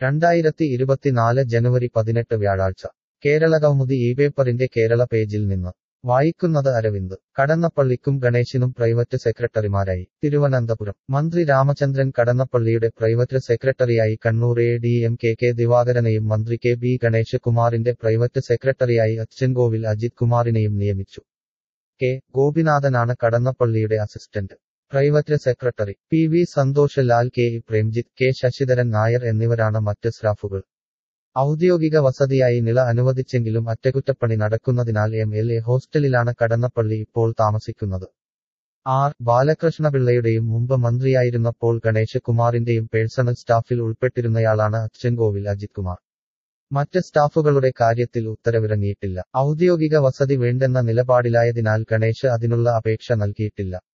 രണ്ടായിരത്തി ഇരുപത്തിനാല് ജനുവരി പതിനെട്ട് വ്യാഴാഴ്ച കേരള കൗമുദി ഈ പേപ്പറിന്റെ കേരള പേജിൽ നിന്ന് വായിക്കുന്നത് അരവിന്ദ് കടന്നപ്പള്ളിക്കും ഗണേശിനും പ്രൈവറ്റ് സെക്രട്ടറിമാരായി തിരുവനന്തപുരം മന്ത്രി രാമചന്ദ്രൻ കടന്നപ്പള്ളിയുടെ പ്രൈവറ്റ് സെക്രട്ടറിയായി Kannur A D M K K ദിവാകരനെയും മന്ത്രി കെ ബി ഗണേശ് കുമാറിന്റെ പ്രൈവറ്റ് സെക്രട്ടറിയായി അച്ഛൻകോവിൽ അജിത് കുമാറിനെയും നിയമിച്ചു കെ ഗോപിനാഥനാണ് കടന്നപ്പള്ളിയുടെ assistant private secretary P V Santhosh Lal K E Premjith K Sasidharan Nair എന്നിവരാണ് മറ്റ് സ്റ്റാഫുകൾ ഔദ്യോഗിക വസതിയായി നില അനുവദിച്ചെങ്കിലും അറ്റകുറ്റപ്പണി നടക്കുന്നതിനാൽ എം എൽ എ ഹോസ്റ്റലിലാണ് കടന്നപ്പള്ളി ഇപ്പോൾ താമസിക്കുന്നത് ആർ ബാലകൃഷ്ണപിള്ളയുടെയും മുമ്പ് മന്ത്രിയായിരുന്നപ്പോൾ ഗണേശ് കുമാറിന്റെയും പേഴ്സണൽ സ്റ്റാഫിൽ ഉൾപ്പെട്ടിരുന്നയാളാണ് അച്ഛൻകോവിൽ അജിത് കുമാർ മറ്റ് സ്റ്റാഫുകളുടെ കാര്യത്തിൽ ഉത്തരവിറങ്ങിയിട്ടില്ല ഔദ്യോഗിക വസതി വേണ്ടെന്ന നിലപാടിലായതിനാൽ ഗണേശ് അതിനുള്ള അപേക്ഷ നൽകിയിട്ടില്ല